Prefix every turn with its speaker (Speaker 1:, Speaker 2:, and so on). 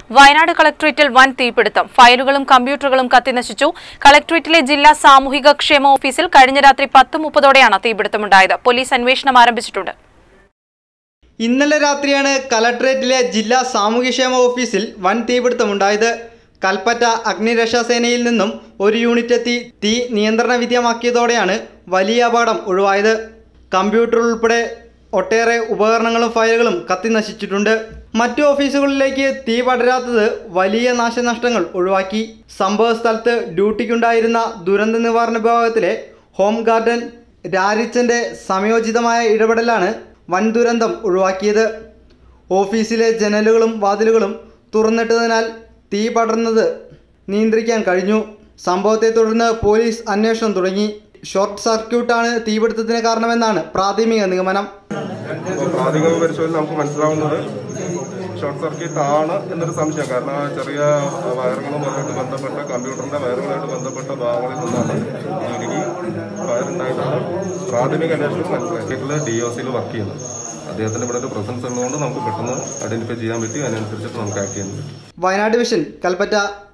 Speaker 1: വയനാട് കളക്ടറേറ്റിൽ വൻ തീപിടുത്തം ഫയലുകളും കമ്പ്യൂട്ടറുകളും കത്തിനശിച്ചു കളക്ടറേറ്റിലെ ജില്ലാ സാമൂഹിക ക്ഷേമ ഓഫീസിൽ കഴിഞ്ഞ രാത്രി പത്ത് മുപ്പതോടെയാണ് തീപിടുത്തമുണ്ടായത് പോലീസ് അന്വേഷണം ആരംഭിച്ചിട്ടുണ്ട്
Speaker 2: ഇന്നലെ രാത്രിയാണ് കലക്ടറേറ്റിലെ ജില്ലാ സാമൂഹ്യക്ഷേമ ഓഫീസിൽ വൻ തീപിടുത്തമുണ്ടായത് കൽപ്പറ്റ അഗ്നിരക്ഷാസേനയിൽ നിന്നും ഒരു യൂണിറ്റ് എത്തി തീ നിയന്ത്രണ വിധേയമാക്കിയതോടെയാണ് വലിയ അപകടം ഒഴിവായത് കമ്പ്യൂട്ടർ ഉൾപ്പെടെ ഒട്ടേറെ ഉപകരണങ്ങളും ഫയലുകളും കത്തിനശിച്ചിട്ടുണ്ട് മറ്റു ഓഫീസുകളിലേക്ക് തീ പടരാത്തത് വലിയ നാശനഷ്ടങ്ങൾ ഒഴിവാക്കി സംഭവ സ്ഥലത്ത് ഡ്യൂട്ടിക്കുണ്ടായിരുന്ന ദുരന്ത നിവാരണ വിഭാഗത്തിലെ ഹോം ഗാർഡൻ രാരിച്ചൻ്റെ സമയോചിതമായ ഇടപെടലാണ് വൻ ദുരന്തം ഒഴിവാക്കിയത് ഓഫീസിലെ ജനലുകളും വാതിലുകളും തുറന്നിട്ടതിനാൽ തീ പടർന്നത് നിയന്ത്രിക്കാൻ കഴിഞ്ഞു സംഭവത്തെ തുടർന്ന് പോലീസ് അന്വേഷണം തുടങ്ങി ഷോർട്ട് സർക്യൂട്ടാണ് തീപിടുത്തത്തിന് കാരണമെന്നാണ് പ്രാഥമിക നിഗമനം
Speaker 3: അപ്പോൾ പ്രാഥമിക പരിശോധന നമുക്ക് മനസ്സിലാവുന്നത് ഷോർട്ട് സർക്യൂട്ട് ആണ് എന്നൊരു സംശയം കാരണം ആ ചെറിയ വയറുകളുമായിട്ട് ബന്ധപ്പെട്ട കമ്പ്യൂട്ടറിന്റെ വയറുകളായിട്ട് ബന്ധപ്പെട്ട ഭാഗങ്ങളിൽ നിന്നാണ് എനിക്ക് വയറുണ്ടായിട്ടാണ് പ്രാഥമിക അന്വേഷണം മനസ്സിലാക്കിയിട്ടുള്ള ഡി ഒ സിയിൽ വർക്ക് ചെയ്യുന്നത് അദ്ദേഹത്തിന്റെ ഇവിടെ ഒരു പ്രസൻസ് ഉള്ളതുകൊണ്ട് നമുക്ക് പെട്ടെന്ന് ഐഡന്റിഫൈ ചെയ്യാൻ പറ്റി അതിനനുസരിച്ചിട്ട് നമുക്ക് ആക്ട് ചെയ്യാൻ പറ്റും
Speaker 2: വയനാട് വിഷൻ കൽപ്പറ്റ